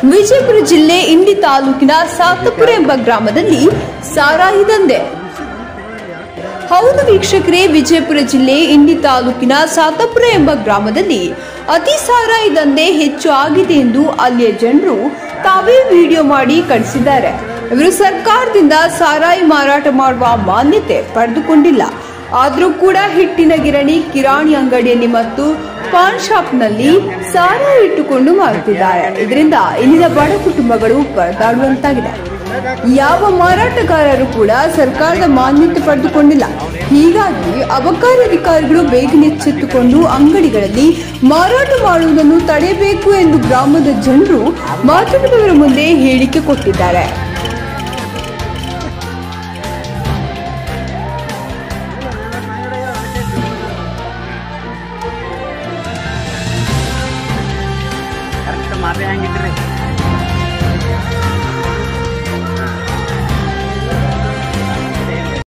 ವಿಜಯಪುರ ಜಿಲ್ಲೆ ಇಂಡಿ ತಾಲೂಕಿನ ಸಾತಪುರ ಎಂಬ ಗ್ರಾಮದಲ್ಲಿ ಸಾರಾಯಿ ದಂಧೆ ಹೌದು ವೀಕ್ಷಕರೇ ವಿಜಯಪುರ ಜಿಲ್ಲೆ ಇಂಡಿ ತಾಲೂಕಿನ ಸಾತಪುರ ಎಂಬ ಗ್ರಾಮದಲ್ಲಿ ಅತಿ ಸಾರಾಯಿ ದಂಧೆ ಹೆಚ್ಚು ಆಗಿದೆ ಎಂದು ಅಲ್ಲಿಯ ಜನರು ತಾವೇ ವಿಡಿಯೋ ಮಾಡಿ ಕಳಿಸಿದ್ದಾರೆ ಇವರು ಸರ್ಕಾರದಿಂದ ಸಾರಾಯಿ ಮಾರಾಟ ಮಾಡುವ ಮಾನ್ಯತೆ ಪಡೆದುಕೊಂಡಿಲ್ಲ ಆದರೂ ಕೂಡ ಹಿಟ್ಟಿನ ಗಿರಣಿ ಕಿರಾಣಿ ಅಂಗಡಿಯಲ್ಲಿ ಮತ್ತು ಪಾನ್ ಶಾಪ್ನಲ್ಲಿ ಸಾರಾಯಿ ಇಟ್ಟುಕೊಂಡು ಮಾರುತ್ತಿದ್ದಾರೆ ಇದರಿಂದ ಇಲ್ಲಿನ ಬಡ ಕುಟುಂಬಗಳು ಪರದಾಡುವಂತಾಗಿದೆ ಯಾವ ಮಾರಾಟಗಾರರು ಕೂಡ ಸರ್ಕಾರದ ಮಾನ್ಯತೆ ಪಡೆದುಕೊಂಡಿಲ್ಲ ಹೀಗಾಗಿ ಅಬಕಾರಿ ಅಧಿಕಾರಿಗಳು ಬೇಗನೆ ಎಚ್ಚೆತ್ತುಕೊಂಡು ಅಂಗಡಿಗಳಲ್ಲಿ ಮಾರಾಟ ಮಾಡುವುದನ್ನು ತಡೆಯಬೇಕು ಎಂದು ಗ್ರಾಮದ ಜನರು ಮಾಧ್ಯಮದವರ ಮುಂದೆ ಹೇಳಿಕೆ ಕೊಟ್ಟಿದ್ದಾರೆ ಕರೆಕ್ಟ್ ಮಾಪೆ ಹೆಂಗಿದ್ರಿ